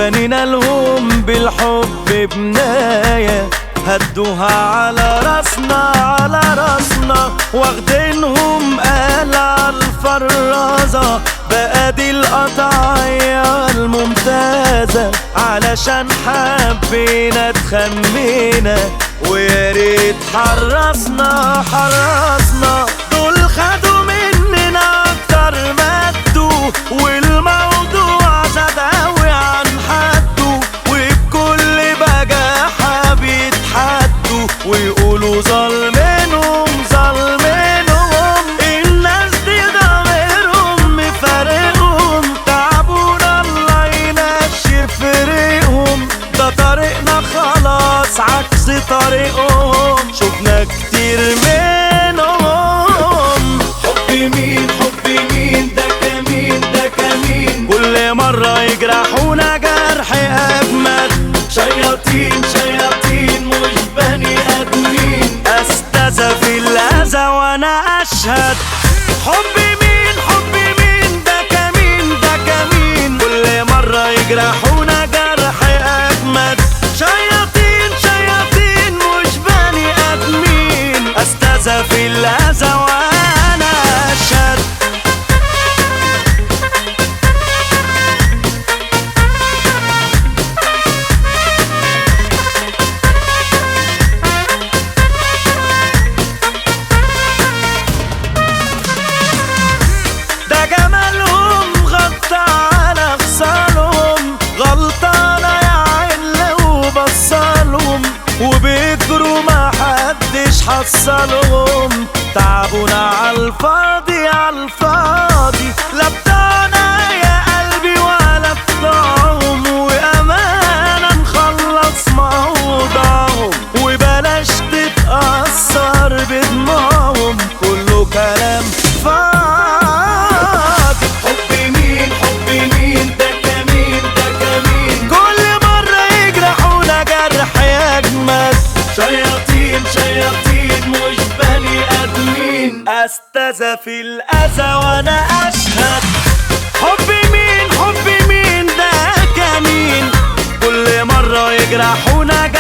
بنينا لهم بالحب بناية هدوها على راسنا على راسنا واخدينهم قلع الفرازة بقى دي القطعية الممتازة علشان حبينا تخمينا ويا ريت حرصنا حرصنا دول خدوا مننا اكتر ما ادوا والموضوع زاد اوي عن حده وبكل بجاحة بيتحدوا ويقولوا ظالمينهم ظالمينهم الناس دي ضميرهم مفارقهم تعبونا الله ينشر فريقهم ده طريقنا خلاص عكس طريقهم شفنا كتير منهم حب مين حب مين ده كمين ده كمين كل مرة يجرحونا جرح أجمد شياطين شياطين مش بني ادمين أستاذة في الأذى وأنا أشهد حب مين حب مين ده كمين ده كمين كل مرة يجرحونا جرح أجمد شياطين شياطين مش بني آدمين أستاذة في الأذى وأنا أشهد ده جمالهم غطى على خصالهم غلطانة يا عين لو بصالهم وبيجروا ما حدش حصلهم تعبونا عالفاضي عالفاضي لا بتاعنا يا قلبي ولا بتاعهم وأمانة نخلص موضوعهم وبلاش تتأثر بدموعهم كله كلام فاضي حب مين حب مين ده كمين ده كمين كل مرة يجرحونا جرح يجمد شياطين شياطين مش بني ادمين أستاذة في الأذى وأنا أشهد حب مين حب مين ده كمين كل مرة يجرحونا